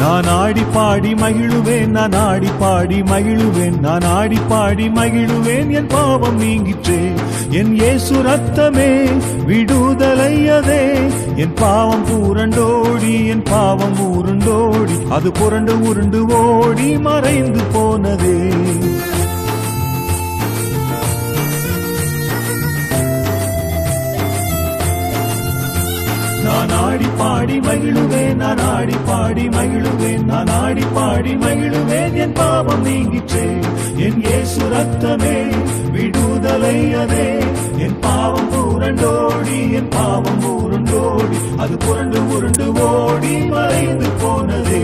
நான் ஆடி பாடி மகிழுவேன் நான் ஆடி பாடி மகிழுவேன் நான் ஆடி பாடி மகிழுவேன் என் பாவம் நீங்கிற்றே என் இயேசு ரத்தமே விடுதலையதே என் பாவம் பூரண்டோடி என் பாவம் உருண்டோடி அது புரண்டு உருண்டு ஓடி மறைந்து போனதே நான் ஆடி பாடி மகிழுவேன் நான் ஆடி பாடி மகிழுவேன் நான் ஆடி பாடி மகிழுவேன் என் பாவம் நீங்கிற்றே என் இயேசு ரத்தமே விடுதலை அதே என் பாவம் புரண்டோடி என் பாவம் உருண்டோடி அது புரண்டு உருண்டு ஓடி மறைந்து போனதே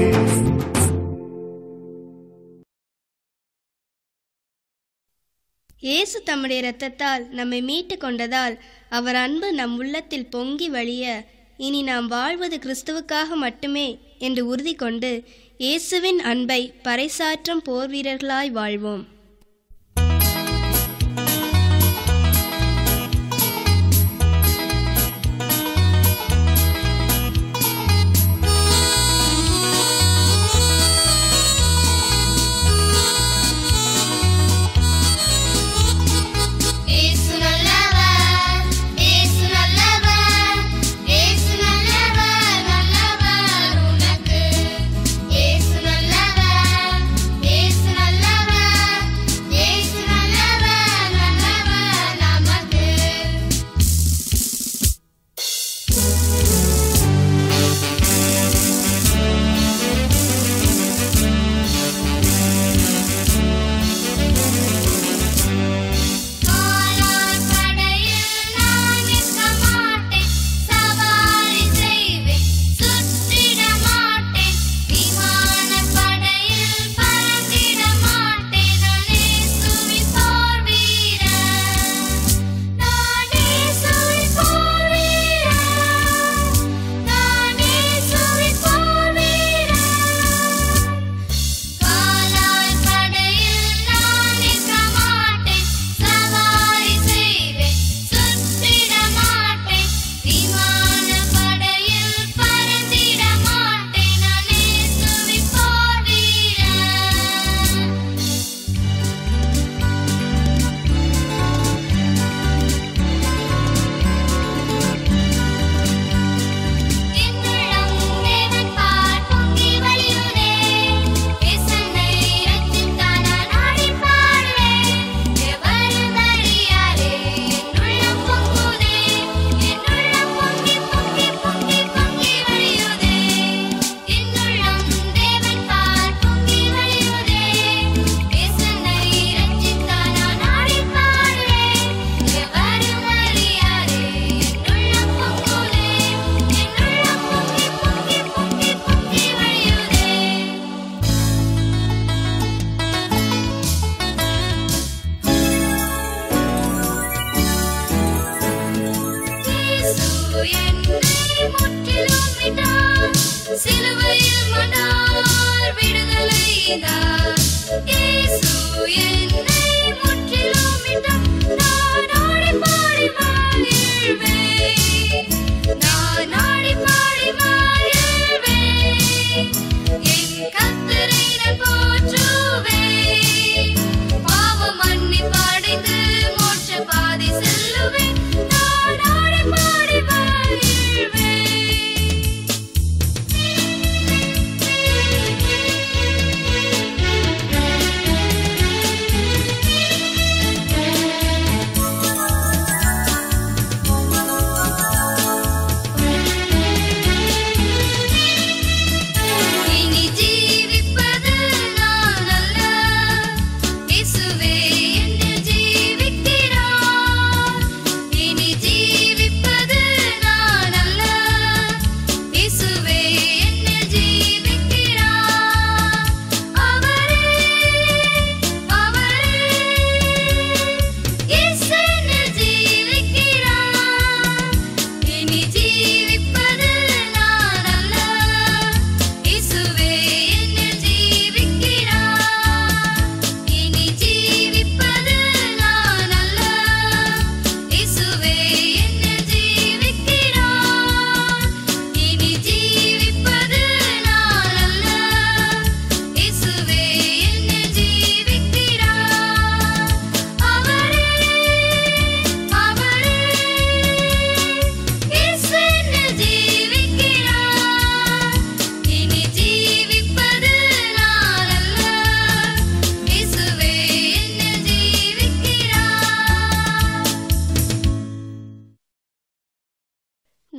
இயேசு தம்முடைய இரத்தத்தால் நம்மை மீட்டு கொண்டதால் அவர் அன்பு நம் உள்ளத்தில் பொங்கி வழிய இனி நாம் வாழ்வது கிறிஸ்துவுக்காக மட்டுமே என்று உறுதி கொண்டு இயேசுவின் அன்பை பறைசாற்றும் போர் வீரர்களாய் வாழ்வோம் இயேசு நல்லவர் இயேசு நல்லவர் இயேசு நல்லவர் நல்லவர் உனக்கு இயேசு நல்லவர் இயேசு நல்லவர்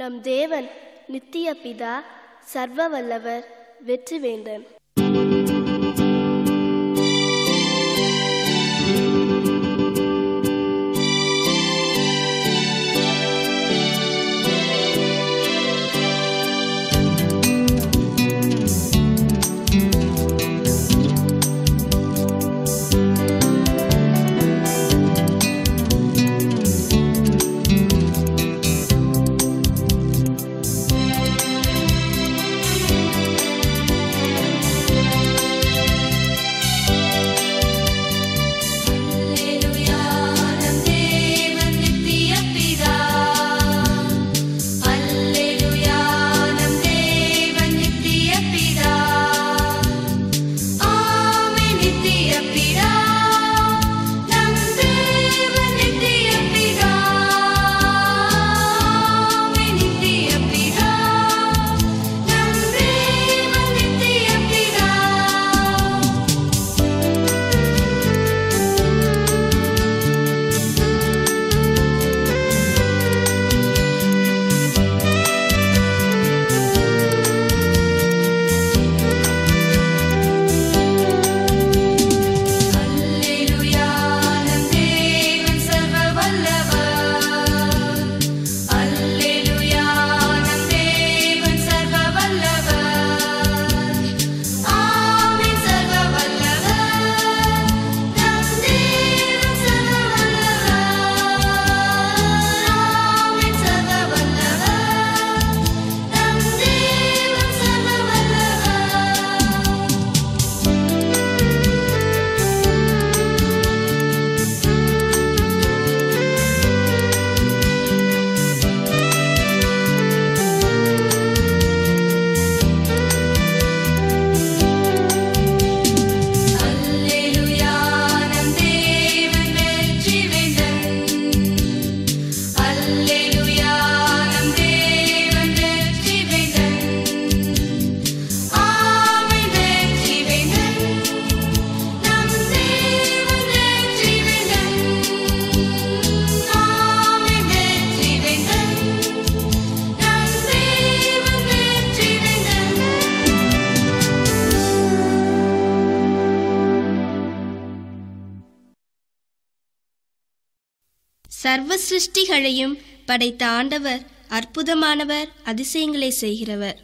நம் தேவன் நித்திய பிதா சர்வ வல்லவர் வெற்றி வேந்தன் அல்லேலூயா நம் தேவன் நித்திய பிதா அல்லேலூயா நம் தேவன் நித்திய பிதா ஆமென் நித்திய பிதா நம் தேவன் நித்திய பிதா ஆமென் நித்திய பிதா நம் தேவன் நித்திய பிதா அல்லேலூயா நம் தேவன் சர்வ வல்லவர் அல்லேலூயா நம் தேவன் சர்வ வல்லவர் ஆமென் சர்வ வல்லவர் நம் தேவன் சர்வ வல்லவர் ஆமென் சர்வ வல்லவர் நம் தேவன் சர்வ வல்லவர் அல்லேலூயா நம் தேவன் வெற்றி வேந்தன் அல்லேலூயா நம் தேவன் வெற்றி வேந்தன் ஆமென் வெற்றி வேந்தன் நம் தேவன் வெற்றி வேந்தன் ஆமென் வெற்றி வேந்தன் நம் தேவன் வெற்றி வேந்தன் சர்வ சிருஷ்டிகளையும் படைத்த ஆண்டவர் அற்புதமானவர் அதிசயங்களை செய்கிறவர்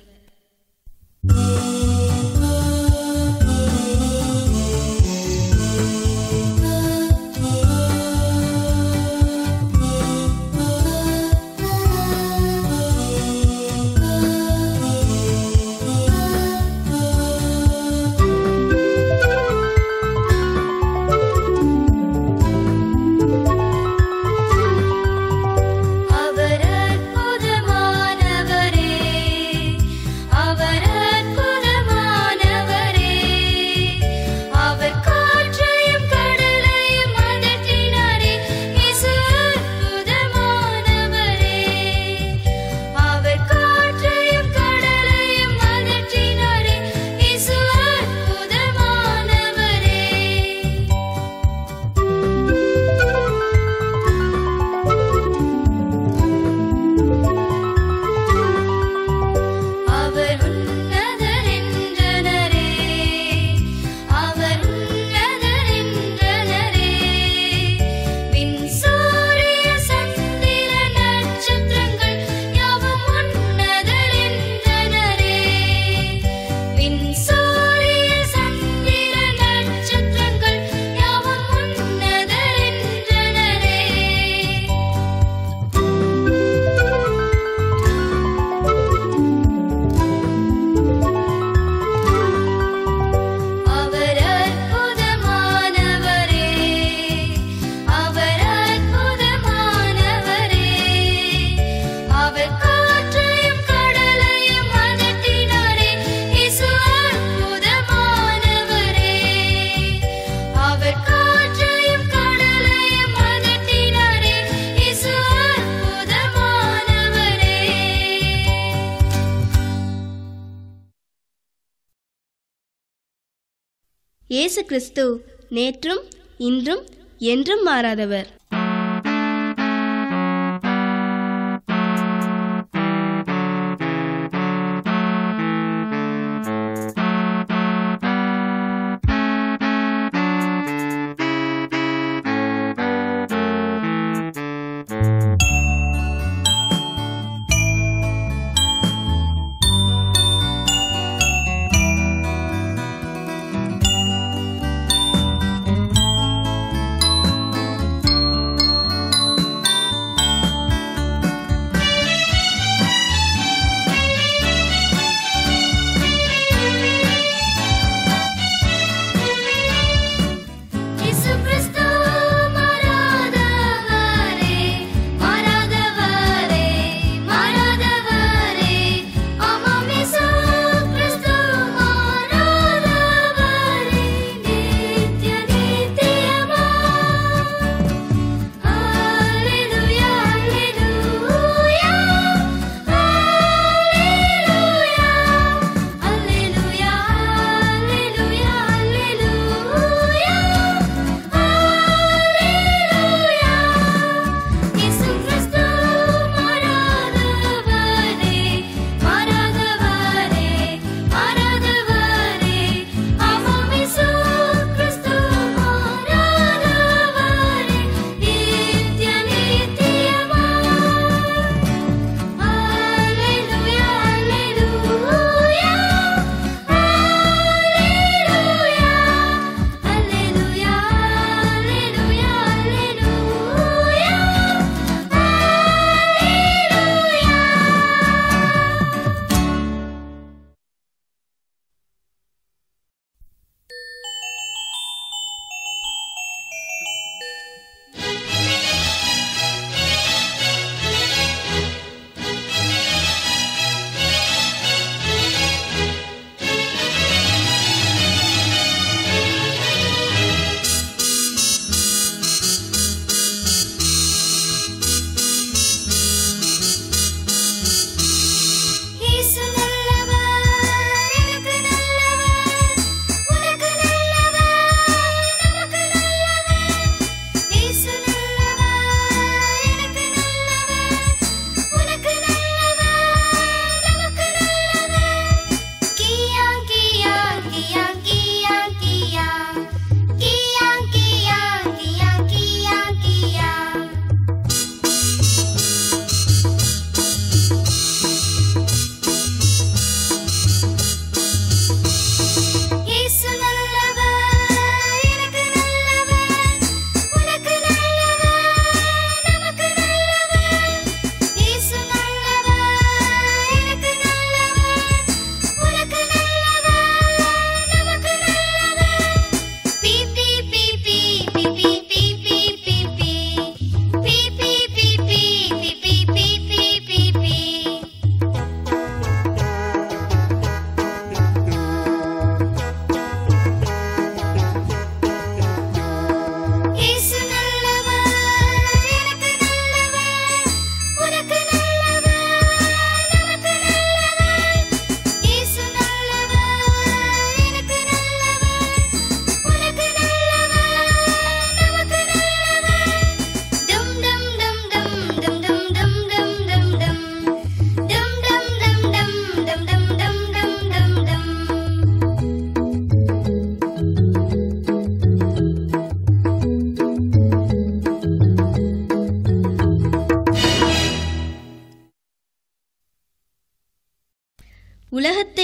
அவர் அற்புதமானவரே அவர் அற்புதமானவரே அவர் காற்றையும் கடலையும் அதட்டினாரே இயேசு அற்புதமானவரே அவர் காற்றையும் கடலையும் அதட்டினாரே இயேசு அற்புதமானவரே அவர் உன்னதர் என்றனரே அவர் உன்னதர் என்றனரே விண் சூரிய சந்திர நட்சத்திரங்கள் யாவும் உன்னதர் என்றனரே விண் சூரிய சந்திர நட்சத்திரங்கள் யாவும் உன்னதர் என்றனரே அவர் அற்புதமானவரே அவர் அற்புதமானவரே அவர் காற்றையும் கடலையும் அதட்டினாரே இயேசு அற்புதமானவரே அவர் காற்றையும் கடலையும் அதட்டினாரே இயேசு அற்புதமானவரே இயேசு கிறிஸ்து நேற்றும் இன்றும் என்றும் மாறாதவர்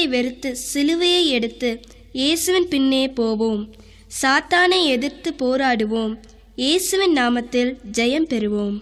வெறுத்து சிலுவையை எடுத்து இயேசுவின் பின்னே போவோம் சாத்தானை எதிர்த்து போராடுவோம் இயேசுவின் நாமத்தில் ஜெயம் பெறுவோம்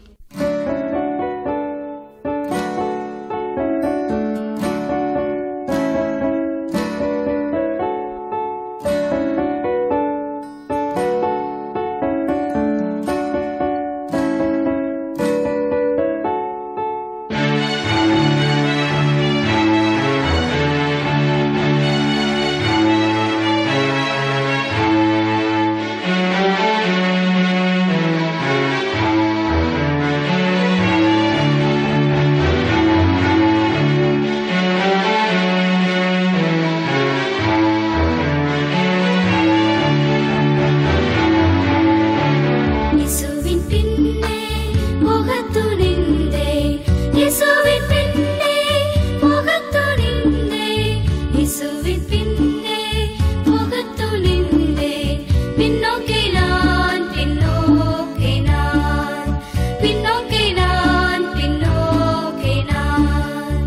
இயேசுவின் பின்னே போகத் துணிந்தேன். இயேசுவின் பின்னே போகத் துணிந்தேன். இயேசுவின் பின்னே போகத் துணிந்தேன். பின்னோக்கி நான், பின்னோக்கி நான். பின்னோக்கி நான், பின்னோக்கி நான்.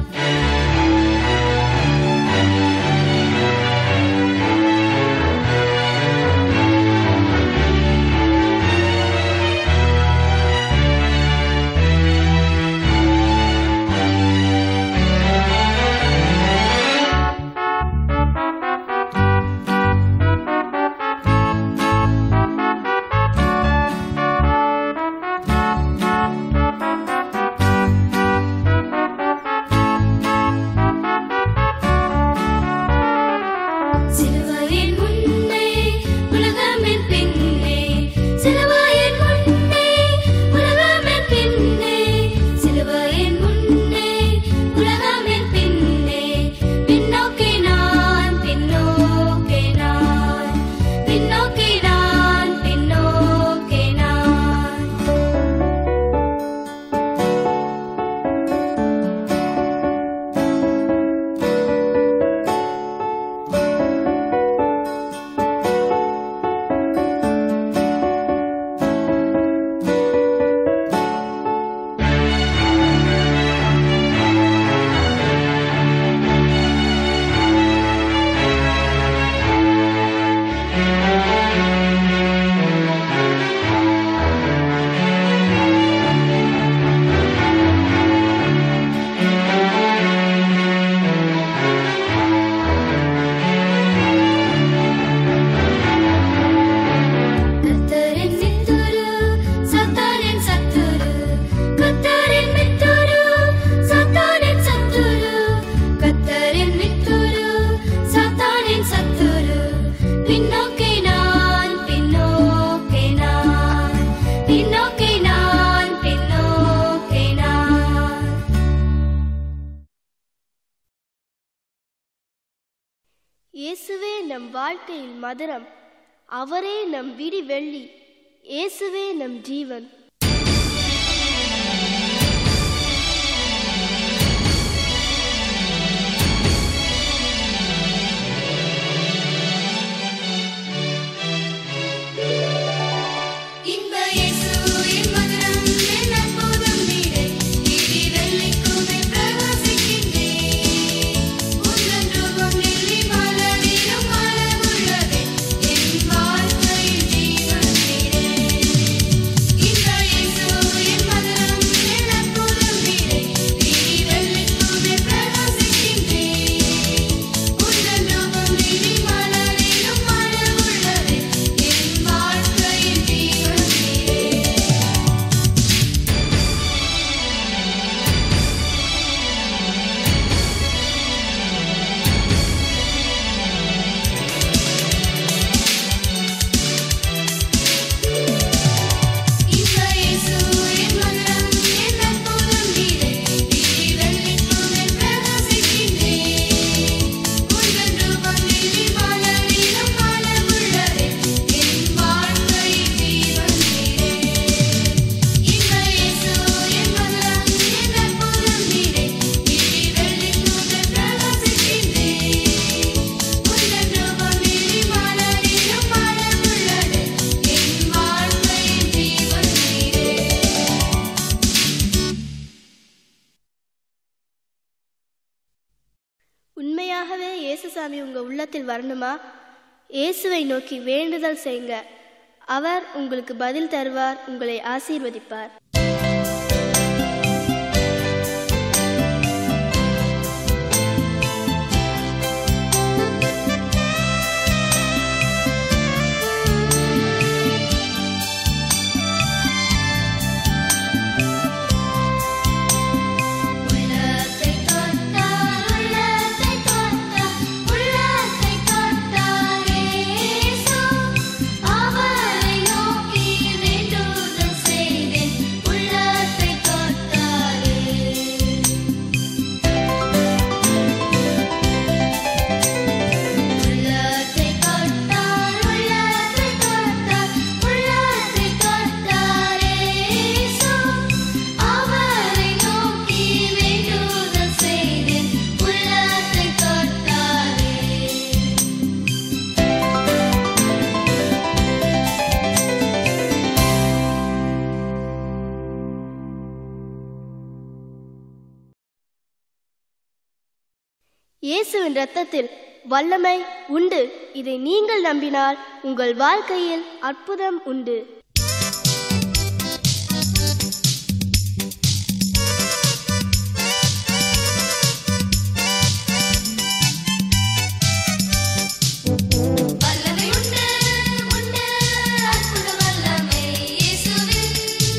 சிலுவையின் முன்னே உலகமென் பின்னே சிலுவையின் முன்னே உலகமென் பின்னே சிலுவையின் முன்னே உலகமென் பின்னே பின்னோக்கி நான் பின்னோக்கி நான் பின்னோக்கி நான் பின்னோக்கி நான் கத்தரின் மித்துரு சத்தாரின் சத்துரு கத்தரின் மித்துரு சத்தாரின் சத்துரு கத்தரின் மித்துரு சத்தாரின் சத்துரு பின்னோக்கி நான் பின்னோக்கி நான் பின்னோக்கி நான் பின்னோக்கி நான் இயேசுவே நம் வாழ்க்கையில் மதுரம் அவரே நம் விடி வெள்ளி இயேசுவே நம் ஜீவன் இன்ப இயேசு என் மதுரம் என் அற்புதம் நீரே இடி வெள்ளிக்குமே பிரகாசிக்கின்றேன் உந்தன் ரூபம் நெல்லி மலரிலும் அளவுள்ளதே என் வாழ்க்கையில் ஜீவன் நீரே இன்ப ஏசாமி உங்க உள்ளத்தில் வரணுமா இயேசுவை நோக்கி வேண்டுதல் செய்யுங்க அவர் உங்களுக்கு பதில் தருவார் உங்களை ஆசீர்வதிப்பார் உள்ளத்தை தொட்டார் உள்ளத்தை தொட்டார் உள்ளத்தை தொட்டார் இயேசு அவரை நோக்கி வேண்டுதல் செய்தேன் உள்ளத்தை தொட்டாரே உள்ளத்தை தொட்டார் உள்ளத்தை தொட்டார் உள்ளத்தை தொட்டார் இயேசு அவரை நோக்கி வேண்டுதல் செய்தேன் உள்ளத்தை தொட்டாரே இயேசுவின் இரத்தத்தில் வல்லமை உண்டு இதை நீங்கள் நம்பினால் உங்கள் வாழ்க்கையில் அற்புதம் உண்டு வல்லமை உண்டு உண்டு அற்புத வல்லமை இயேசுவின்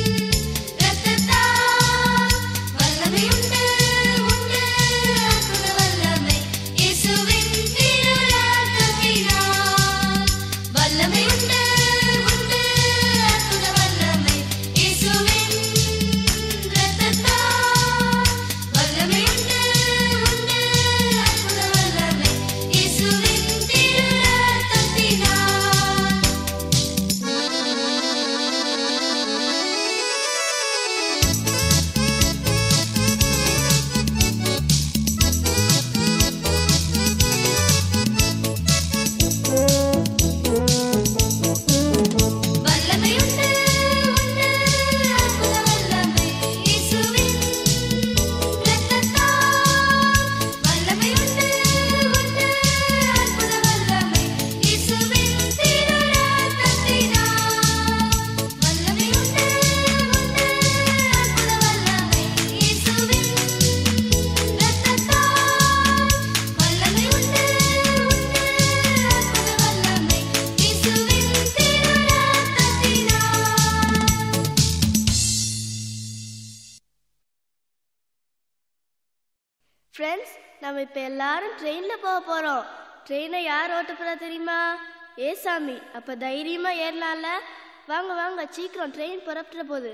இரத்தத்தால் வல்லமை உண்டு உண்டு அற்புத வல்லமை இயேசுவின் திரு இரத்தத்தினால் வல்லமை உண்டு உண்டு அற்புத வல்லமை இயேசுவின் இரத்தத்தால் வல்லமை உண்டு உண்டு அற்புத வல்லமை இயேசுவின் திரு இரத்தத்தினால் வல்லமை உண்டு உண்டு அற்புத வல்லமை இயேசுவின் இரத்தத்தால் வல்லமை உண்டு உண்டு அற்புத வல்லமை இயேசுவின் திரு இரத்தத்தினால் வல்லமை உண்டு உண்டு அற்புத வல்லமை இயேசுவின் இரத்தத்தால் வல்லமை உண்டு உண்டு அற்புத வல்லமை இயேசுவின் திரு இரத்தத்தினால் ஃப்ரெண்ட்ஸ் நம்ம இப்போ எல்லாரும் ட்ரெயினில் போக போகிறோம் ட்ரெயினை யார் ஓட்ட போகிறா தெரியுமா ஏசாமி அப்போ தைரியமாக ஏறலாம்ல வாங்க வாங்க சீக்கிரம் ட்ரெயின் புறப்பட்டுற போகுது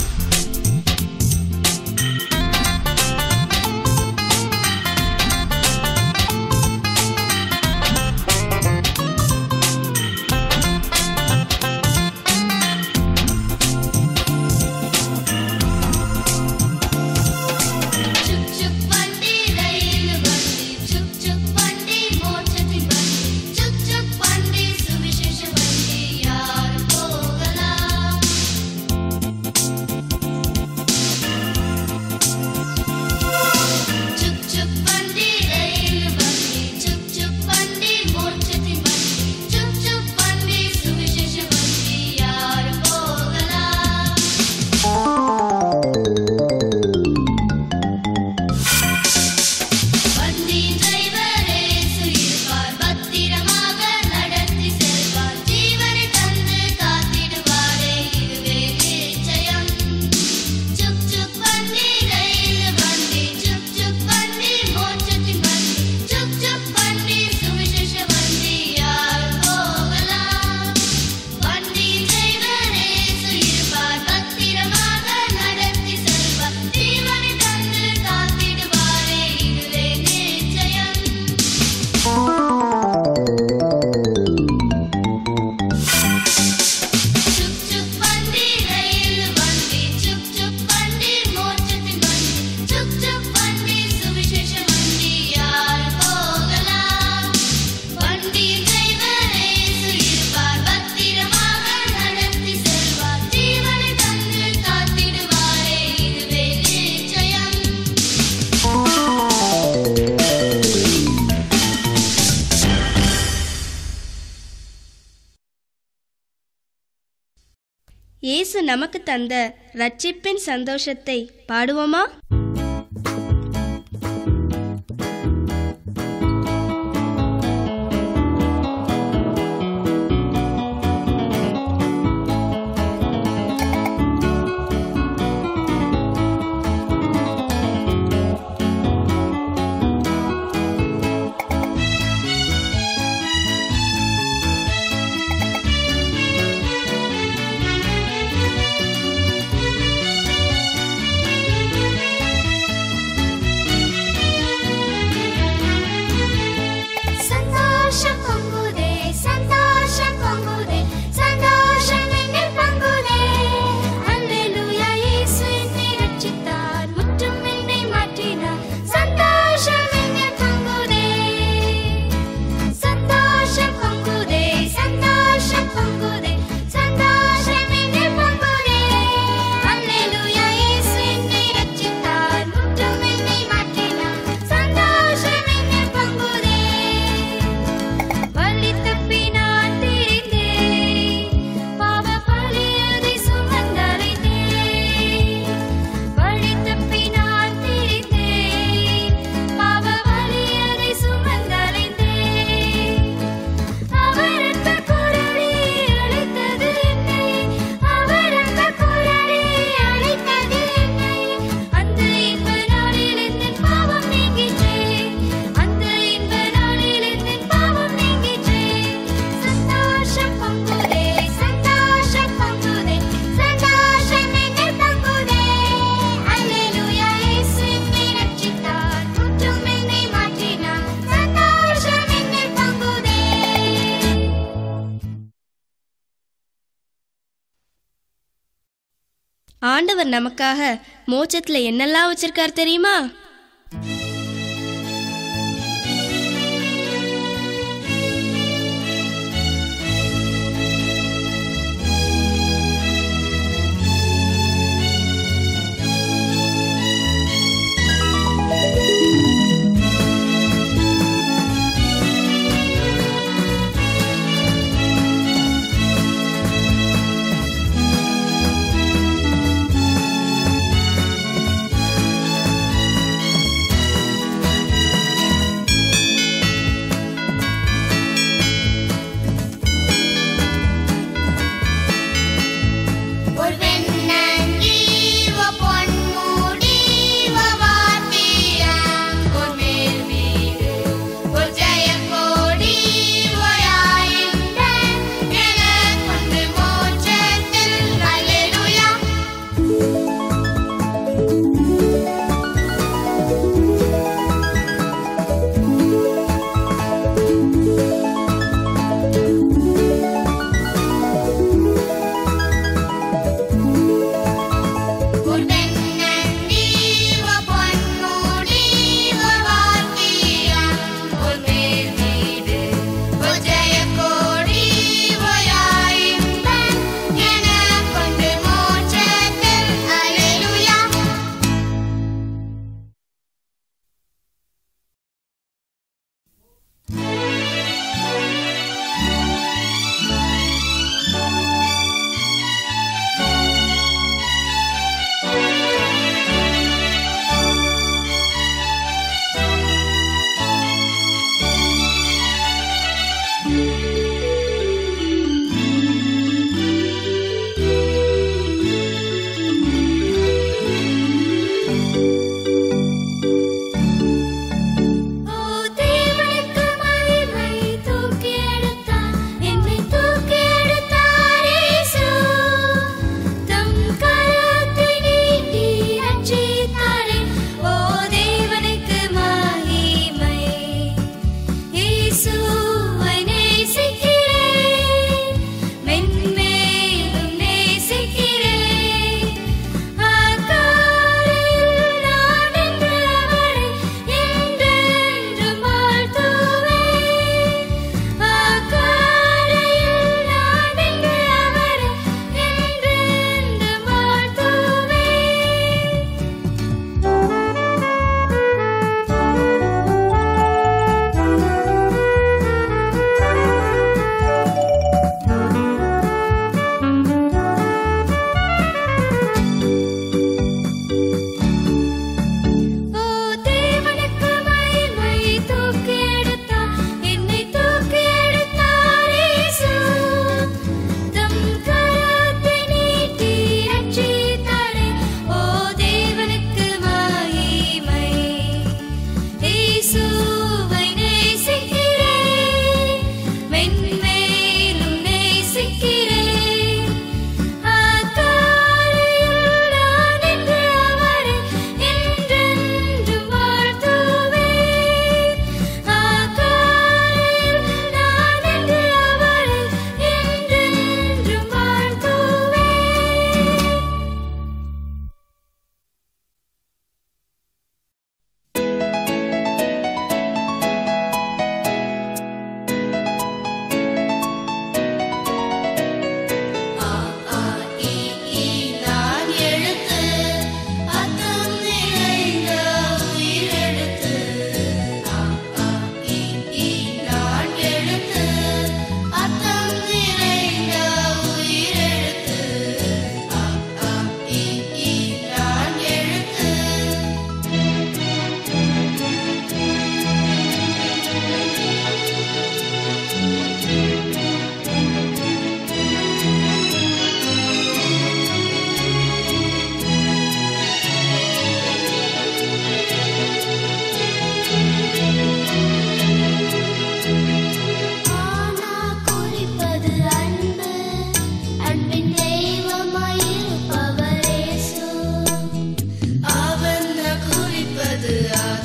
வல்லமை இயேசு நமக்கு தந்த ரட்சிப்பின் சந்தோஷத்தை பாடுவோமா சந்தோஷம் பொங்குதே சந்தோஷம் பொங்குதே சந்தோஷம் என்னில் பொங்குதே அல்லேலூயா இயேசு என்னை ரட்சித்தார் முற்றும் என்னை மாற்றினார் சந்தோஷம் என்னில் பொங்குதே சந்தோஷம் பொங்குதே சந்தோஷம் பொங்குதே சந்தோஷம் என்னில் பொங்குதே அல்லேலூயா இயேசு என்னை ரட்சித்தார் முற்றும் என்னை மாற்றினார் சந்தோஷம் என்னில் பொங்குதே வழி தப்பி நான் திரிந்தேன் பாவ பழியதை சுமந்தலைந்தேன் வழி தப்பி நான் திரிந்தேன் பாவ பழியதை சுமந்தலைந்தேன் அவரத்த குரலி அழைத்தது என்னை அவரத்த குரலி அழைத்தது என்னை அந்த இன்ப நாளில் என் பாவம் நீங்கிற்றே அந்த இன்ப நாளில் என் பாவம் நீங்கிற்றே சந்தோஷம் பொங்குதே சந்தோஷம் பொங்குதே சந்தோஷம் என்னில் பொங்குதே அல்லேலூயா இயேசு என்னை ரட்சித்தார் முற்றும் என்னை மாற்றினார் சந்தோஷம் என்னில் பொங்குதே ஆண்டவர் நமக்காக மோட்சத்துல என்னெல்லாம் வச்சிருக்கார் தெரியுமா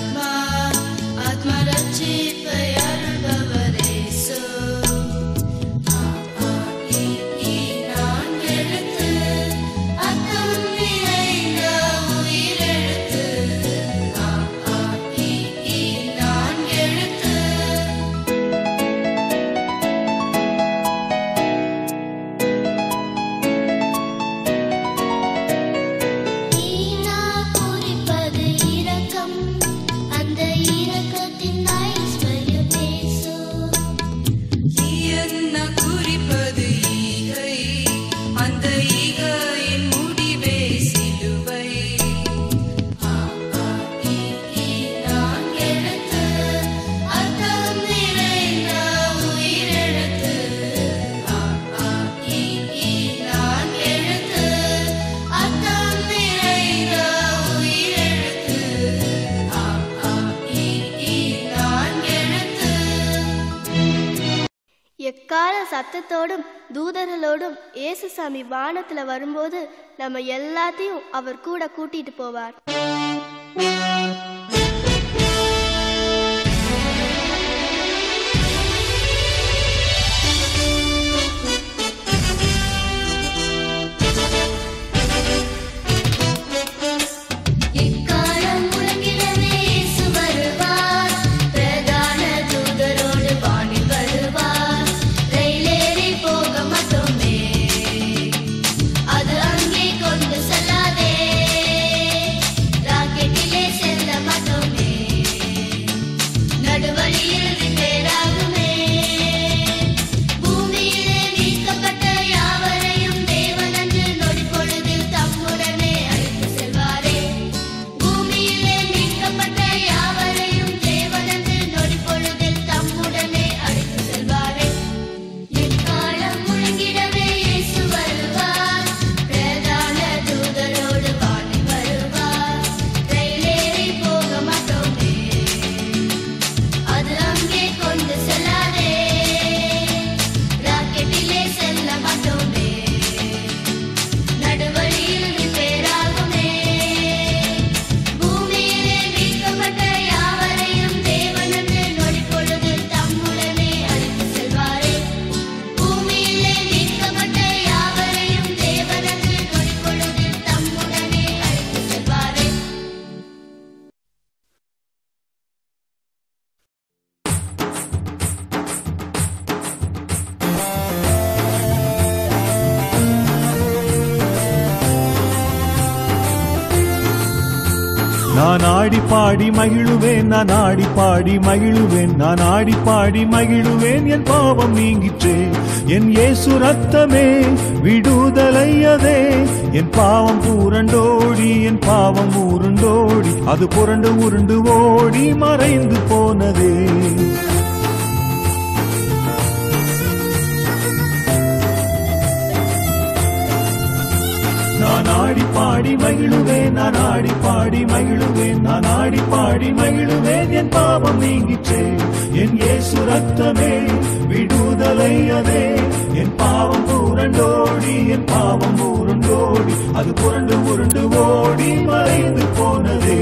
ஆத்மா ஆத்மா ரட்சிப்பை அருள்பவரேசு ஆ, ஆ, இ, ஈ, நான்கெழுத்து. அர்த்தம் நிறைந்த உயிரெழுத்து. ஆ, ஆ, இ, ஈ, நான்கெழுத்து. ஈனா குறிப்பது இரக்கம் அந்த இரக்கத்தின் ஐஸ்வர்யம் இயேசு என்ன குறிப்பது ஈகை அந்த ஈகையின் முடிவே சிலுவை ஆ ஆ இ ஈ நான்கெழுத்து அர்த்தம் நிறைந்த உயிரெழுத்து ஆ ஆ இ ஈ நான்கெழுத்து அர்த்தம் நிறைந்த உயிரெழுத்து ஆ ஆ இ ஈ நான்கெழுத்து எக்கால சத்தத்தோடும் தூதர்களோடும் இயேசுசாமி வானத்துல வரும்போது நம்ம எல்லாத்தையும் அவர் கூட கூட்டிட்டு போவார் எக்காலம் முழங்கிடவே இயேசு வருவார் பிரதான தூதரோடு வானில் வருவார் ரயிலேறி போக மட்டுமே அது அங்கே கொண்டு செல்லாதே ராக்கெட்டிலே செல்ல மட்டுமே நடுவழியில் ரிப்பேராகுமே பூமியிலே மீட்கப்பட்ட யாவரையும் தேவனன்று நொடி பொழுதில் தம்முடனே அழைத்து செல்வாரே பூமியிலே மீட்கப்பட்ட யாவரையும் தேவனன்று நொடி பொழுதில் தம்முடனே அழைத்து செல்வாரே எக்காலம் முழங்கிடவே இயேசு வருவார் பிரதான தூதரோடு வானில் வருவார் ரயிலேறி போக மாட்டோமே அது அங்கே கொண்டு செல்லாதே ராக்கெட்டிலே செல்ல மாட்டோமே நடுவழியில் ரிப்பேராகுமே பூமியிலே மீட்கப்பட்ட யாவரையும் தேவனன்று நொடி பொழுதில் தம்முடனே அழைத்து செல்வாரே பூமியிலே மீட்கப்பட்ட யாவரையும் தேவனன்று நொடி பொழுதில் தம்முடனே அழைத்து செல்வாரே நான் ஆடி பாடி மகிழுவேன் நான் ஆடி பாடி மகிழுவேன் நான் ஆடி பாடி மகிழுவேன் என் பாவம் நீங்கிற்றே என் இயேசு ரத்தமே விடுதலையதே என் பாவம் பூரண்டோடி என் பாவம் உருண்டோடி அது புரண்டு உருண்டு ஓடி மறைந்து போனதே நான் ஆடி பாடி மகிழுவேன் நான் ஆடி பாடி மகிழுவேன் நான் ஆடி பாடி மகிழுவேன் என் பாவம் நீங்கிற்றே என் இயேசு ரத்தமே விடுதலையதே என் பாவம் புரண்டோடி என் பாவம் உருண்டோடி அது புரண்டு உருண்டு ஓடி மறைந்து போனதே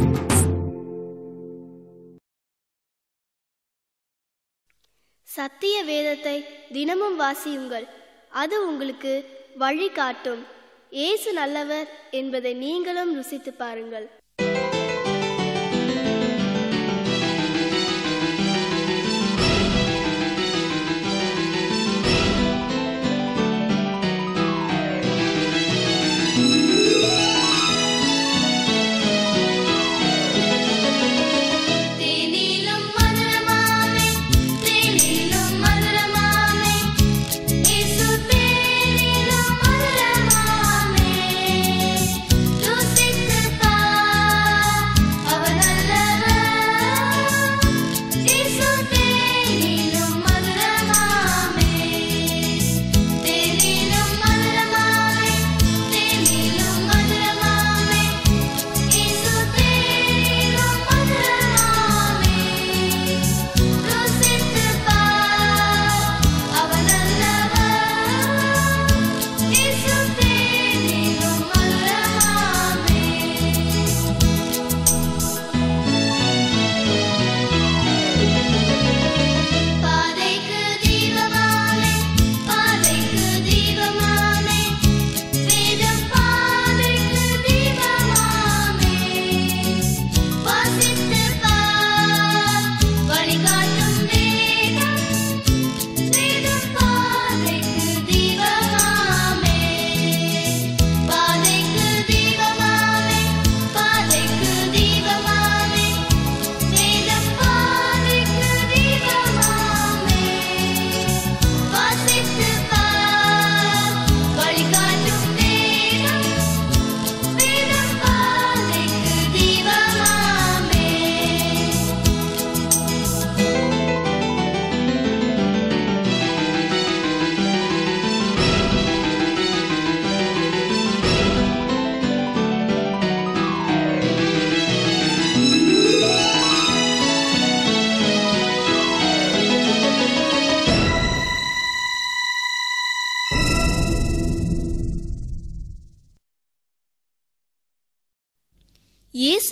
சத்திய வேதத்தை தினமும் வாசியுங்கள் அது உங்களுக்கு வழி காட்டும் இயேசு நல்லவர் என்பதை நீங்களும் ருசித்து பாருங்கள் தேனிலும் மதுரமாமே தேனிலும் மதுரமாமே இயேசு தேனிலும் மதுரமாமே ருசித்து பார்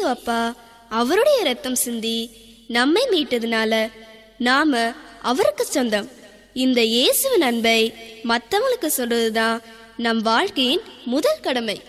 அப்பா அவருடைய ரத்தம் சிந்தி நம்மை மீட்டதுனால நாம அவருக்கு சொந்தம் இந்த இயேசுவின் அன்பை மற்றவங்களுக்கு சொல்றதுதான் நம் வாழ்க்கையின் முதல் கடமை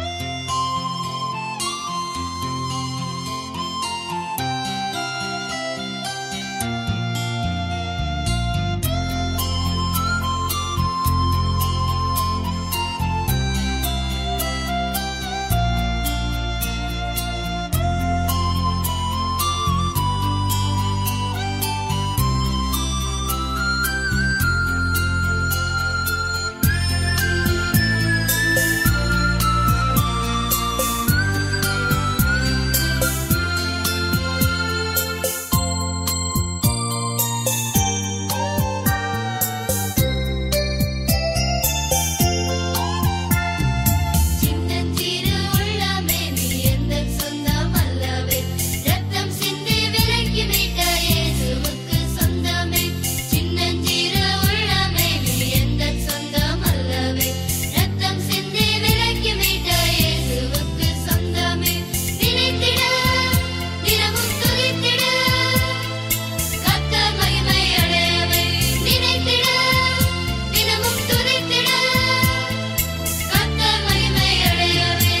சின்னஞ்சிறு உள்ளமே நீ எந்தன் சொந்தம் அல்லவே ரத்தம் சிந்தி விலக்கி மீட்ட இயேசுவுக்கு சொந்தமே சின்னஞ்சிறு உள்ளமே நீ எந்தன் சொந்தம் அல்லவே ரத்தம் சிந்தி விலக்கி மீட்ட இயேசுவுக்கு சொந்தமே நினைத்திட தினமும் துதித்திட கர்த்தர் மகிமை அடையவே நினைத்திட தினமும் துதித்திட கர்த்தர் மகிமை அடையவே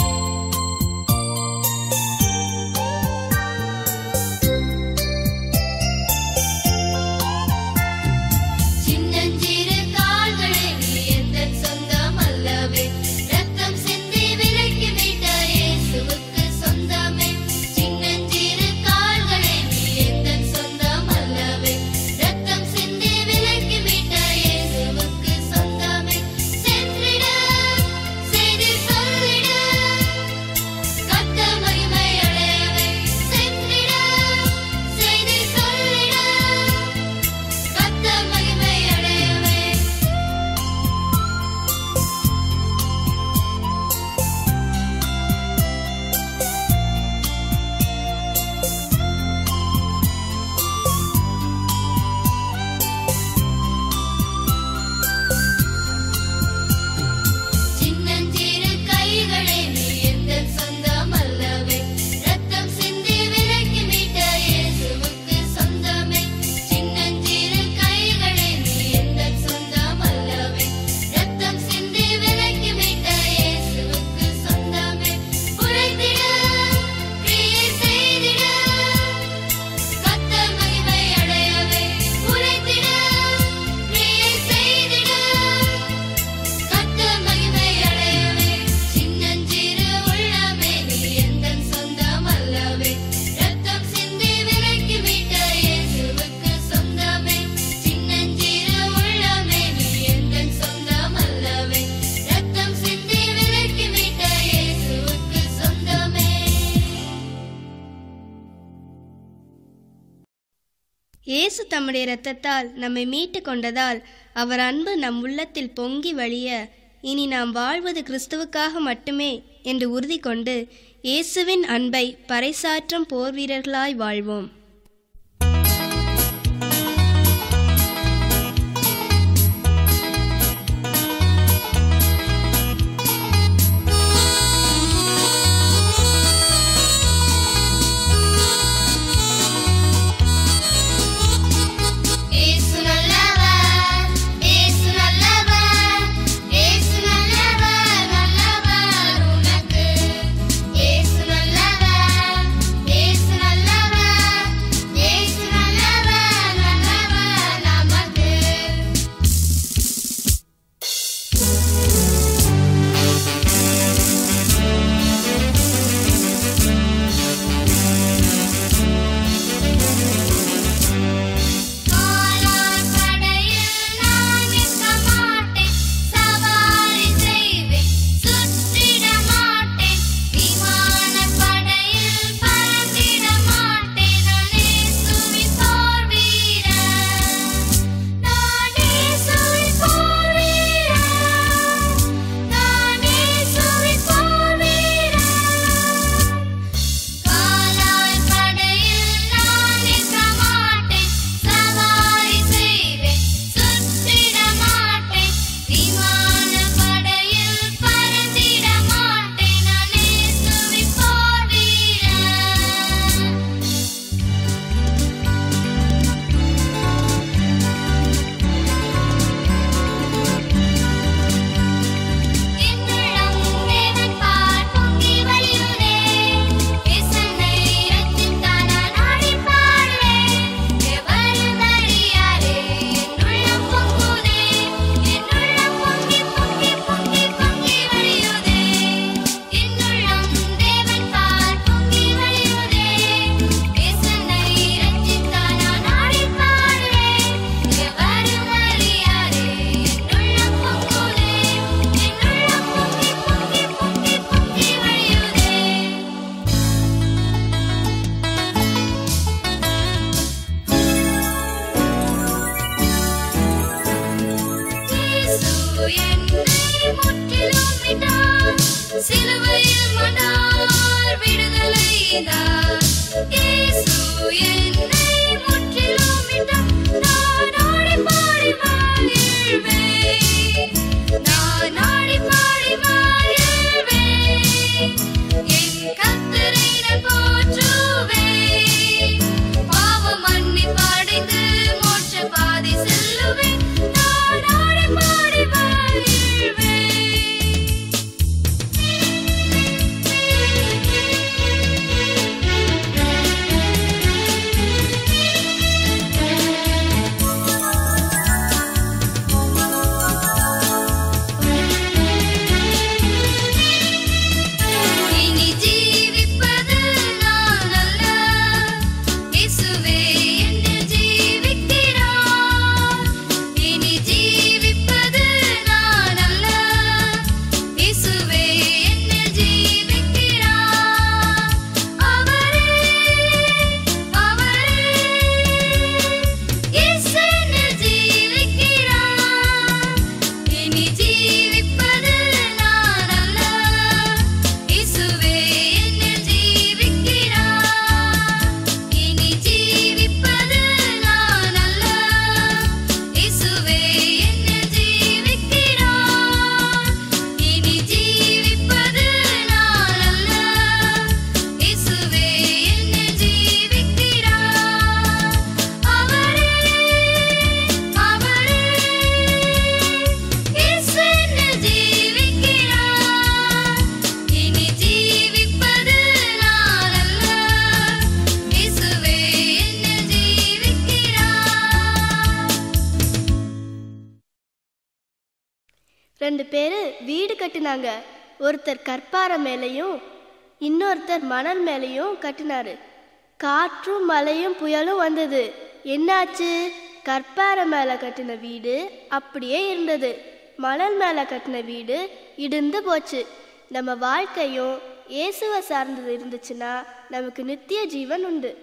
சின்னஞ்சிறு கால்களே நீ எந்தன் சொந்தம் அல்லவே ரத்தம் சிந்தி விலக்கி மீட்ட இயேசுவுக்கு சொந்தமே சின்னஞ்சிறு கால்களே நீ எந்தன் சொந்தம் அல்லவே ரத்தம் சிந்தி விலக்கி மீட்ட இயேசுவுக்கு சொந்தமே சென்றிட செய்தி சொல்லிட கர்த்தர் மகிமை அடையவே சென்றிட செய்தி சொல்லிட கர்த்தர் மகிமை அடையவே சின்னஞ்சிறு கைகளே நீ எந்தன் சொந்தம் அல்லவே ரத்தம் சிந்தி விலக்கி மீட்ட இயேசுவுக்கு சொந்தமே சின்னஞ்சிறு கைகளே நீ எந்தன் சொந்தம் அல்லவே ரத்தம் சிந்தி விலக்கி மீட்ட இயேசுவுக்கு சொந்தமே உழைத்திட கிரியை செய்திட கர்த்தர் மகிமை அடையவே உழைத்திட கிரியை செய்திட கர்த்தர் மகிமை அடையவே சின்னஞ்சிறு உள்ளமே நீ எந்தன் சொந்தம் அல்லவே ரத்தம் சிந்தி விலக்கி மீட்ட இயேசுவுக்கு சொந்தமே சின்னஞ்சிறு உள்ளமே நீ எந்தன் சொந்தம் அல்லவே ரத்தம் சிந்தி விலக்கி மீட்ட இயேசுவுக்கு சொந்தமே இயேசு தம்முடைய இரத்தத்தால் நம்மை மீட்டு கொண்டதால் அவர் அன்பு நம் உள்ளத்தில் பொங்கி வழிய இனி நாம் வாழ்வது கிறிஸ்துவுக்காக மட்டுமே என்று உறுதி கொண்டு இயேசுவின் அன்பை பறைசாற்றும் போர் வீரர்களாய் வாழ்வோம் இயேசு நல்லவர் இயேசு நல்லவர் இயேசு நல்லவர் நல்லவர் உனக்கு இயேசு நல்லவர் இயேசு நல்லவர் ரெண்டு பேர் வீடு கட்டினாங்க ஒருத்தர் கற்பாறை மேலேயும் இன்னொருத்தர் மணல் மேலேயும் கட்டினாரு காற்றும் மழையும் புயலும் வந்தது என்னாச்சு கற்பாறை மேலே கட்டின வீடு அப்படியே இருந்தது மணல் மேலே கட்டின வீடு இடிந்து போச்சு நம்ம வாழ்க்கையும் இயேசுவை சார்ந்தது இருந்துச்சுன்னா நமக்கு நித்திய ஜீவன் உண்டு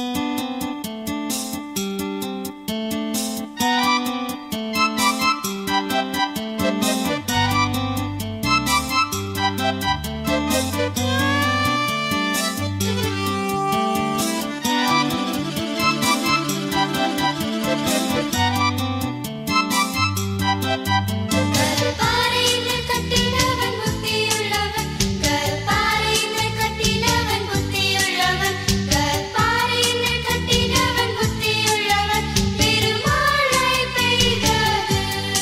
கற்பாறையினில் கட்டினவன் புத்தியுள்ளவன் கற்பாறையினில் கட்டினவன் புத்தியுள்ளவன் கற்பாறையினில் கட்டினவன் புத்தியுள்ளவன் பெருமழை பெய்தது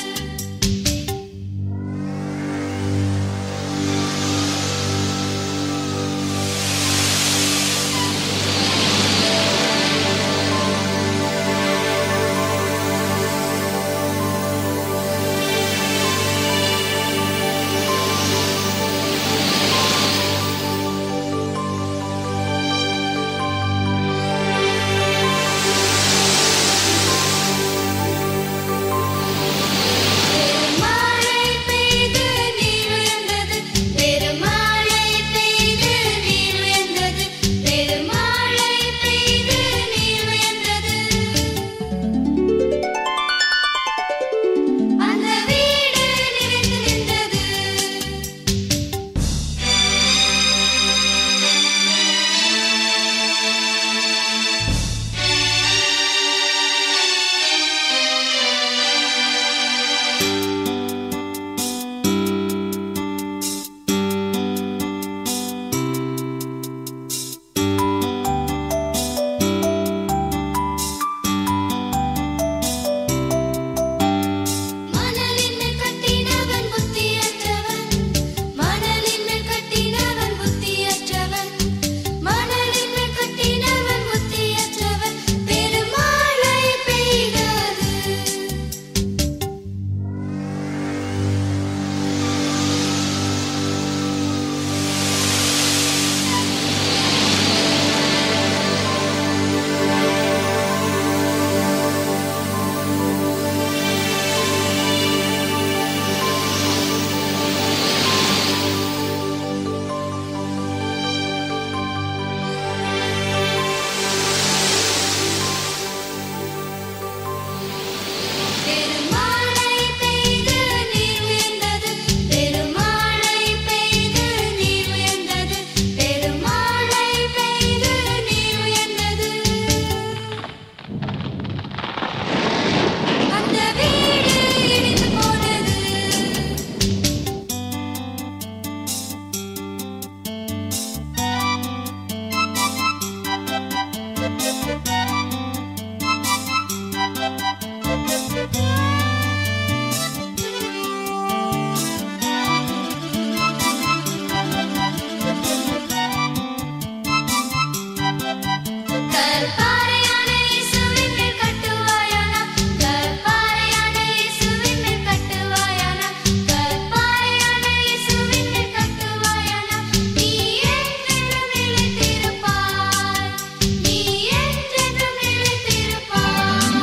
பெருமழை பெய்து நீர் உயர்ந்தது பெருமழை பெய்து நீர் உயர்ந்தது பெருமழை பெய்து நீர் உயர்ந்தது அந்த வீடு நிறைந்து நின்றது மணலின் மேல் கட்டினவன் புத்தியற்றவன் மணலின் மேல் கட்டினவன் புத்தியற்றவன் மணலின் மேல் கட்டினவன் புத்தியற்றவன் பெருமழை பெய்தது பெருமழை பெய்து நீர் உயர்ந்தது பெருமழை பெய்து நீர் உயர்ந்தது பெருமழை பெய்து நீர் உயர்ந்தது அந்த வீடு இடிந்து போனது கற்பாறையான இயேசுவின் மேல் கட்டுவாயானா கற்பாறையான இயேசுவின் மேல் கட்டுவாயானா கற்பாறையான இயேசுவின் மேல் கட்டுவாயானா நீ என்றென்றும் நிலைத்திருப்பாய் நீ என்றென்றும் நிலைத்திருப்பாய்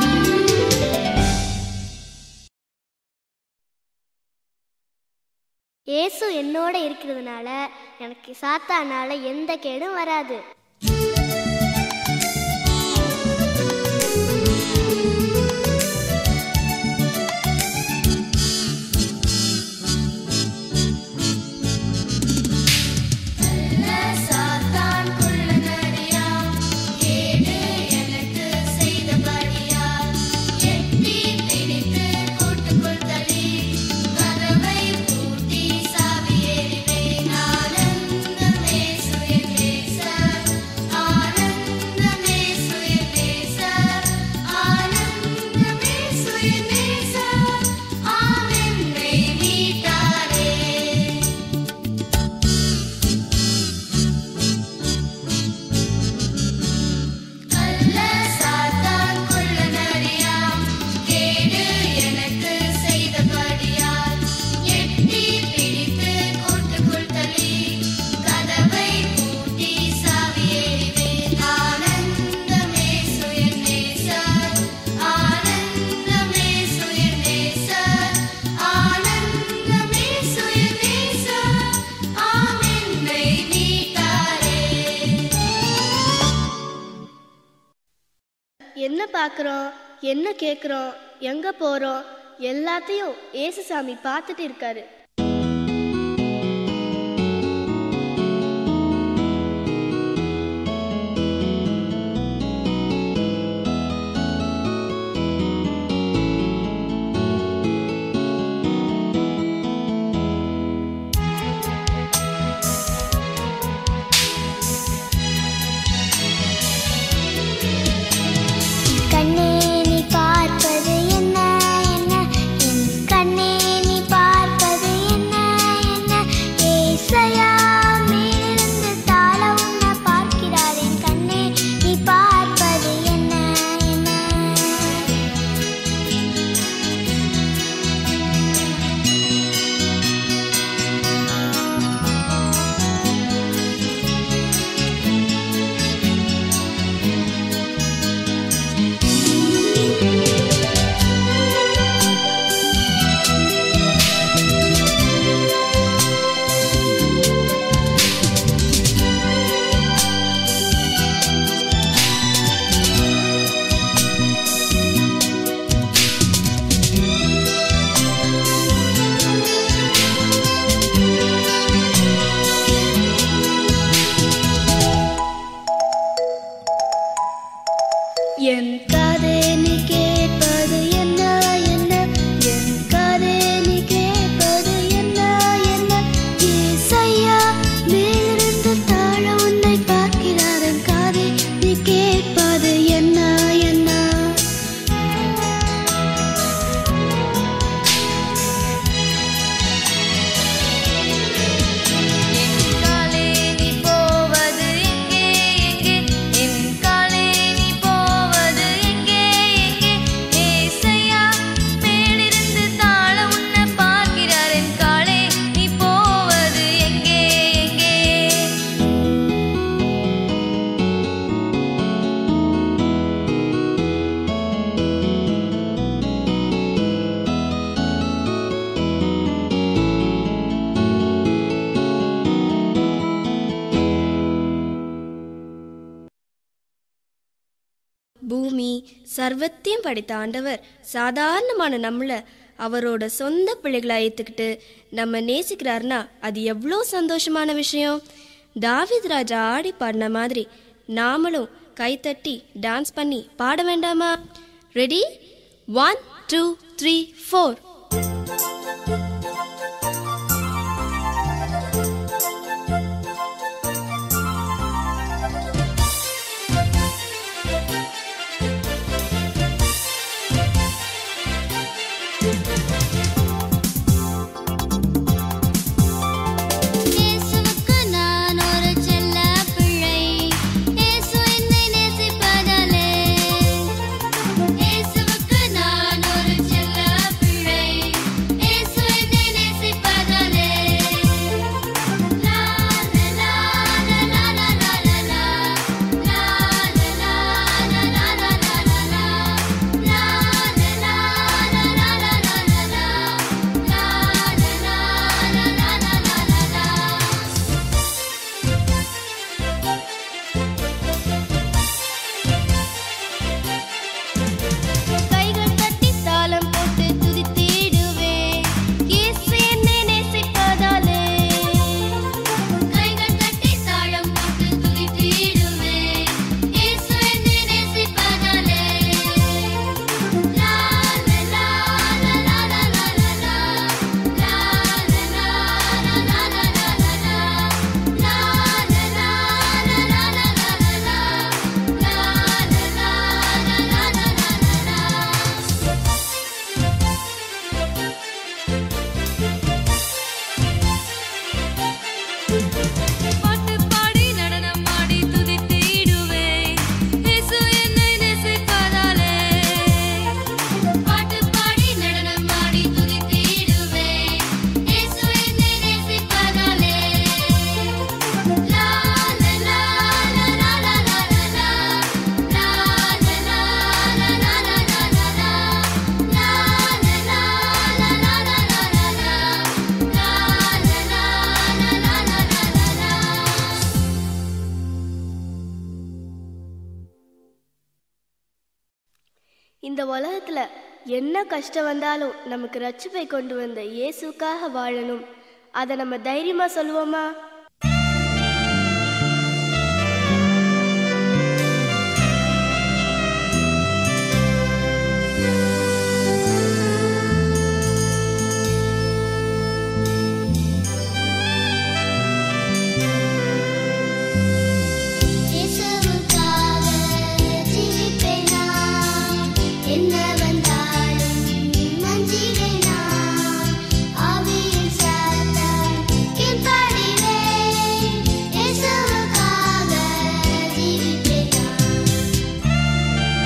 இயேசு என்னோட இருக்கிறதுனால எனக்கு சாத்தானால எந்த கேடும் வராது சாத்தான் குள்ள நரியா கேடு எனக்கு செய்தபடியா எட்டி பிடித்து கூட்டுக்குள் தள்ளி கதவை பூட்டி சாவி எறிவேன் ஆனந்தமே சுயநேச என்ன பார்க்குறோம் என்ன கேட்குறோம் எங்கே போகிறோம் எல்லாத்தையும் ஏசுசாமி பார்த்துட்டு இருக்காரு கண்ணே நீ பார்ப்பது என்ன என்ன என் கண்ணே நீ பார்ப்பது என்ன என்ன ஏசையா மேலிருந்து தாழ உன்னை பார்க்கிறார் என் கண்ணே நீ பார்ப்பது என்ன என்ன என் காதே நீ கேட்பது என்ன என்ன என் காதே நீ கேட்பது என்ன என்ன ஏசையா மேலிருந்து தாழ உன்னை பார்க்கிறார் என் காதே நீ கேட்பது என்ன என்ன என் காலே நீ போவது எங்கே எங்கே என் காலே நீ போவது எங்கே எங்கே ஏசையா மேலிருந்து தாழ உன்னை பார்க்கிறார் என் காலே நீ போவது எங்கே எங்கே பூமி சர்வத்தையும் படைத்த ஆண்டவர் சாதாரணமான நம்மள அவரோட சொந்த பிள்ளைகளை ஏற்றுக்கிட்டு நம்ம நேசிக்கிறாருன்னா அது எவ்வளோ சந்தோஷமான விஷயம் தாவீது ராஜா ஆடி பாடின மாதிரி நாமளும் கைத்தட்டி டான்ஸ் பண்ணி பாட வேண்டாமா ready one two three four இயேசுவுக்கு நான் ஒரு செல்ல பிள்ளை இயேசு என்னை நேசிப்பதாலே இயேசுவுக்கு நான் ஒரு செல்ல பிள்ளை இந்த உலகத்துல என்ன கஷ்டம் வந்தாலும் நமக்கு ரட்சிப்பை கொண்டு வந்த இயேசுக்காக வாழணும் அதை நம்ம தைரியமா சொல்லுவோமா இயேசுவுக்காக ஜீவிப்பேன் நான். என்ன வந்தாலும் மஞ்சிடேன் நான். ஆவியின் சத்தம் கீழ்ப்படிவேன். இயேசுவுக்காக ஜீவிப்பேன் நான்.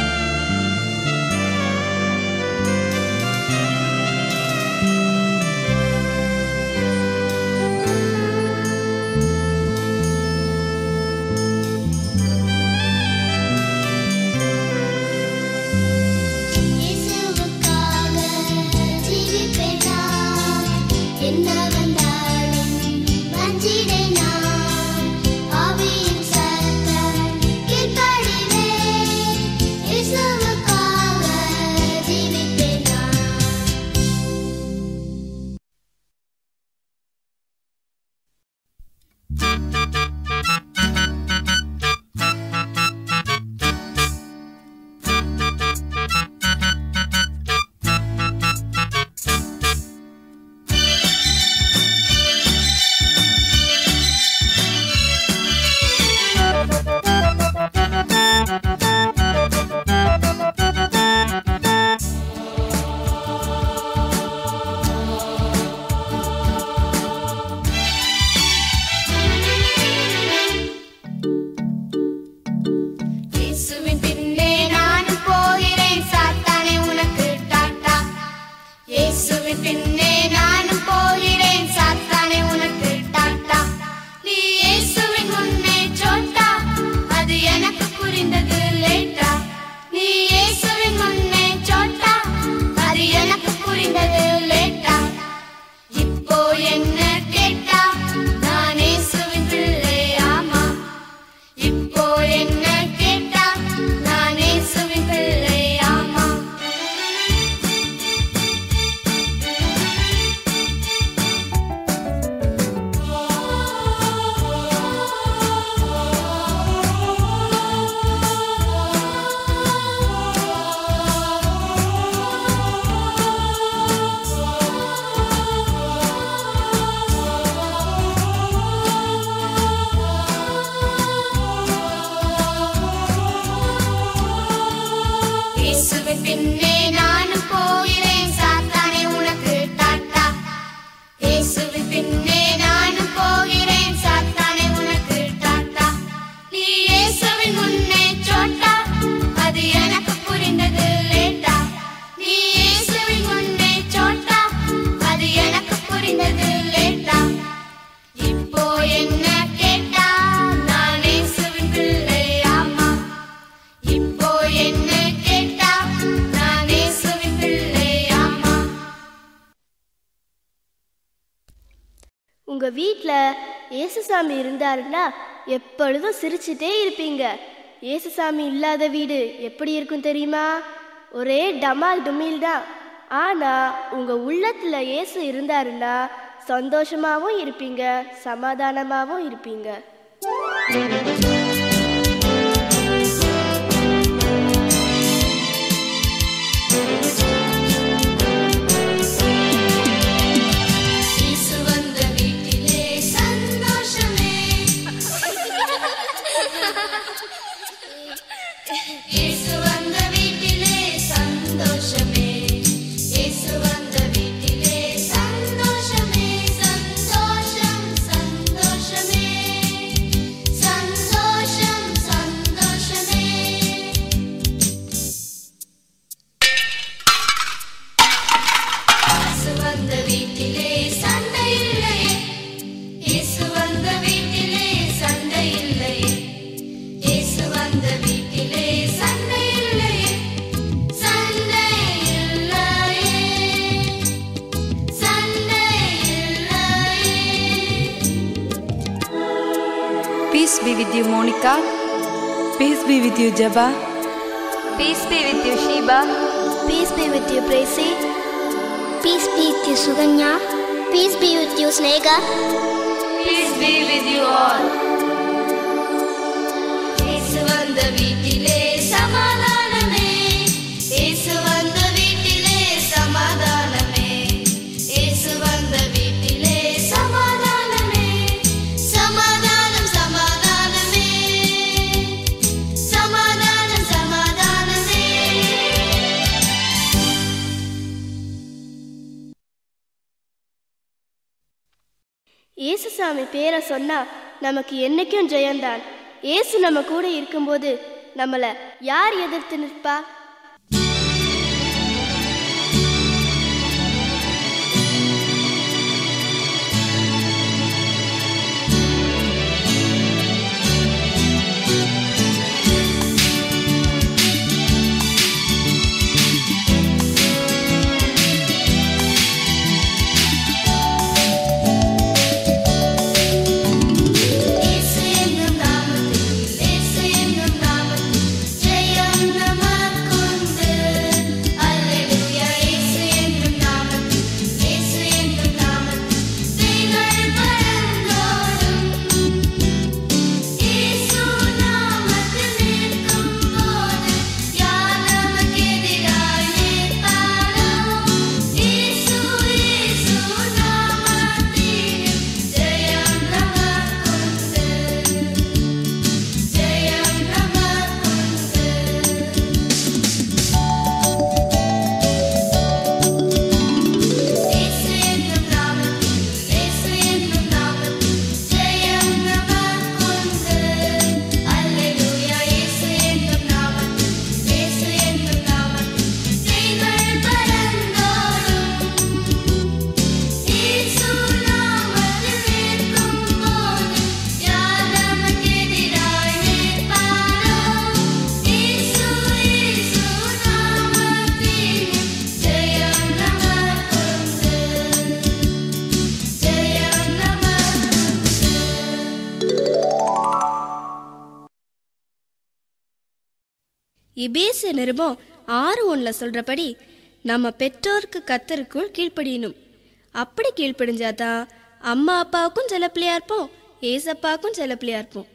இயேசுவுக்காக ஜீவிப்பேன் நான். என்ன வந்தாலும் வஞ்சிடேன் நான். ஆவியின் சத்தம் கீழ்ப்படிவேன். இயேசுவுக்காக ஜீவிப்பேன் நான். இயேசுவின் பின்னே நானும் போகிறேன் சாத்தானே உனக்கு டாட்டா இயேசுவின் பின்னே நானும் போகிறேன் சாத்தானே உனக்கு டாட்டா நீ இயேசுவின் முன்னே சோட்டா அது எனக்கு புரிந்தது லேட்டா நீ இயேசுவின் முன்னே சோட்டா அது எனக்கு புரிந்தது லேட்டா இப்போ என்ன கேட்டா நான் இயேசுவின் பிள்ளை ஆமா இப்போ என்ன கேட்டா நான் இயேசுவின் பிள்ளை ஆமா இயேசுவின் பின்னே நானும் போகிறேன் சாத்தானே உனக்கு டாட்டா இயேசுவின் பின்னே நானும் போகிறேன் சாத்தானே உனக்கு டாட்டா நீ இயேசுவின் முன்னே சோட்டா அது எனக்கு புரிந்தது லேட்டா நீ இயேசுவின் முன்னே சோட்டா அது எனக்கு புரிந்தது லேட்டா இப்போ என்ன கேட்டா நான் இயேசுவின் பிள்ளை ஆமா இப்போ என்ன கேட்டா நான் இயேசுவின் பிள்ளை ஆமா உங்க வீட்ல இயேசுசாமி இருந்தாருன்னா எப்பொழுதும் சிரிச்சுட்டே இருப்பீங்க இயேசுசாமி இல்லாத வீடு எப்படி இருக்கும் தெரியுமா ஒரே டமால் டுமில் தான் ஆனா உங்க உள்ளத்துல இயேசு இருந்தாருன்னா சந்தோஷமாவும் இருப்பீங்க சமாதானமாவும் இருப்பீங்க இயேசு வந்த வீட்டிலே சந்தோஷமே இயேசு வந்த வீட்டிலே சந்தோஷமே இயேசு வந்த வீட்டிலே சந்தோஷமே சந்தோஷம் சந்தோஷமே சந்தோஷம் சந்தோஷமே இயேசு வந்த வீட்டிலே சண்டை இல்லையே இயேசு வந்த வீட்டிலே சண்டை இல்லையே இயேசு வந்த வீட்டிலே சண்டை இல்லையே சண்டை இல்லையே சண்டை இல்லையே Peace be with you, Monica. Peace be with you, Jabba. Peace be with you, Sheba. Peace be with you, Tracy. Peace be with you, Suganya. Peace be with you, Snega. Peace be with you all. இயேசு வந்த வீட்டிலே சமாதானமே இயேசு வந்த வீட்டிலே சமாதானமே இயேசு வந்த வீட்டிலே சமாதானமே சமாதானம் சமாதானமே சமாதானம் சமாதானமே இயேசுசாமி பேரை சொன்னா நமக்கு என்னைக்கும் ஜெயம்தான் இயேசு நம்ம கூட இருக்கும்போது நம்மளை யார் எதிர்த்து நிற்பா இயேசு என்னும் நாமத்தில் இயேசு என்னும் நாமத்தில் ஜெயம் நமக்குண்டு அல்லேலூயா இயேசு என்னும் நாமத்தில் இயேசு என்னும் நாமத்தில் பேய்கள் பறந்தோடும் இயேசு நாமத்தில் நிற்கும் போது யார் நமக்கு எதிராய் நிற்பாரோ இயேசு இயேசு நாமத்தில் ஜெயம் நமக்குண்டு ஜெயம் நமக்குண்டு இயேசு என்னும் நாமத்தில் இயேசு என்னும் நாமத்தில் ஜெயம் நமக்குண்டு அல்லேலூயா இயேசு என்னும் நாமத்தில் இயேசு என்னும் நாமத்தில் பேய்கள் பறந்தோடும் இயேசு நாமத்தில் நிற்கும் போது யார் நமக்கு எதிராய் நிற்பாரோ இயேசு இயேசு நாமத்தில் ஜெயம் நமக்குண்டு ஜெயம் நமக்குண்டு இபேசு நிருபம் ஆறு ஒன்றில் சொல்கிறபடி நம்ம பெற்றோருக்கு கத்தருக்குள் கீழ்ப்படியணும் அப்படி கீழ்ப்படிஞ்சாதான் அம்மா அப்பாவுக்கும் செல்ல பிள்ளையா இருப்போம் ஏசப்பாவுக்கும் செல்ல பிள்ளையா இருப்போம்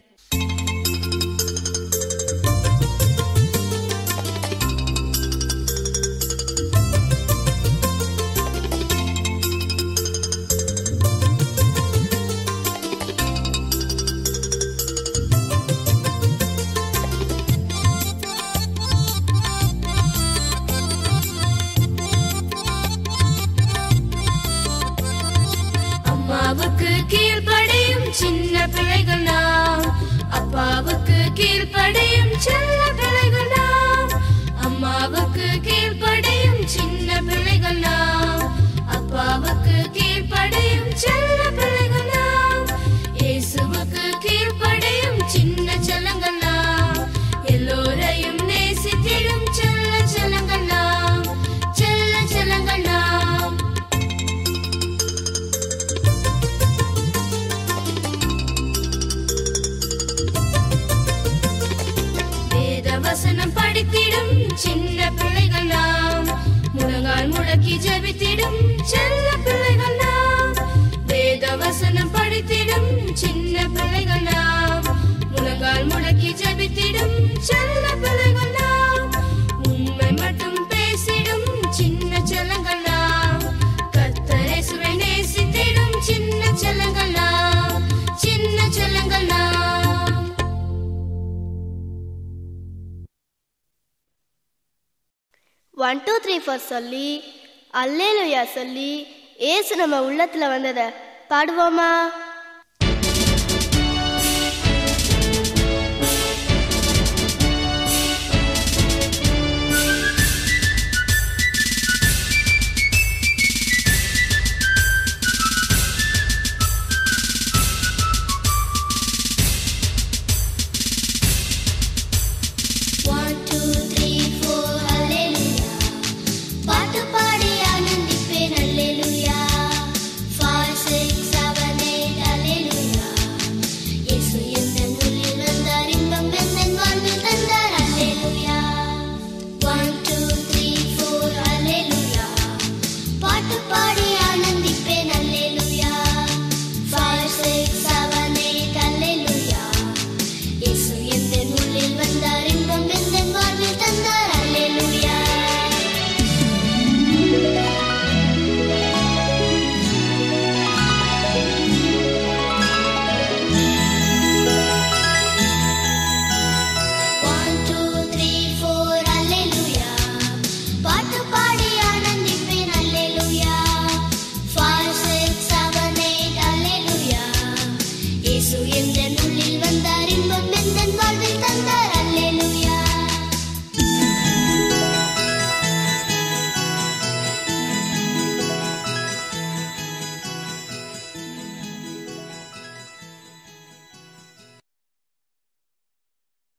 அம்மாவுக்கு கீழ்ப்படியும் சின்ன பிள்ளைகள் நாம் அப்பாவுக்கு கீழ்ப்படியும் செல்ல பிள்ளைகள் நாம் அம்மாவுக்கு கீழ்ப்படியும் சின்ன பிள்ளைகள் நாம் அப்பாவுக்கு கீழ்ப்படியும் செல்ல பிள்ளைகள் நாம் இயேசுவுக்கு கீழ்ப்படியும் சின்ன செல்லங்கள் நாம் எல்லோரையும் நேசித்திடும் செல்ல செல்லங்கள் நாம் செல்ல செல்லங்கள் நாம் வேதவசனம் படித்திடும் சின்ன பிள்ளைகள் நாம் முழங்கால் முடக்கி ஜெபித்திடும் செல்ல பிள்ளைகள் நாம் வேதவசனம் படித்திடும் சின்ன பிள்ளைகள் நாம் முழங்கால் முடக்கி ஜெபித்திடும் செல்ல பிள்ளைகள் நாம் உண்மை மட்டும் பேசிடும் சின்ன செல்லங்கள் நாம் கத்தரேசுவை நேசித்திடும் சின்ன செல்லங்கள் நாம் சின்ன செல்லங்கள் நாம் ஒன் டூ த்ரீ ஃபோர் சொல்லி அல்லேலுயா சொல்லி ஏசு நம்ம உள்ளத்துல வந்ததை பாடுவோமா One, two, three, four, hallelujah. பாட்டு பாடி ஆனந்திப்பேன் அல்லேலூயா. Five, six, seven, eight, இயேசு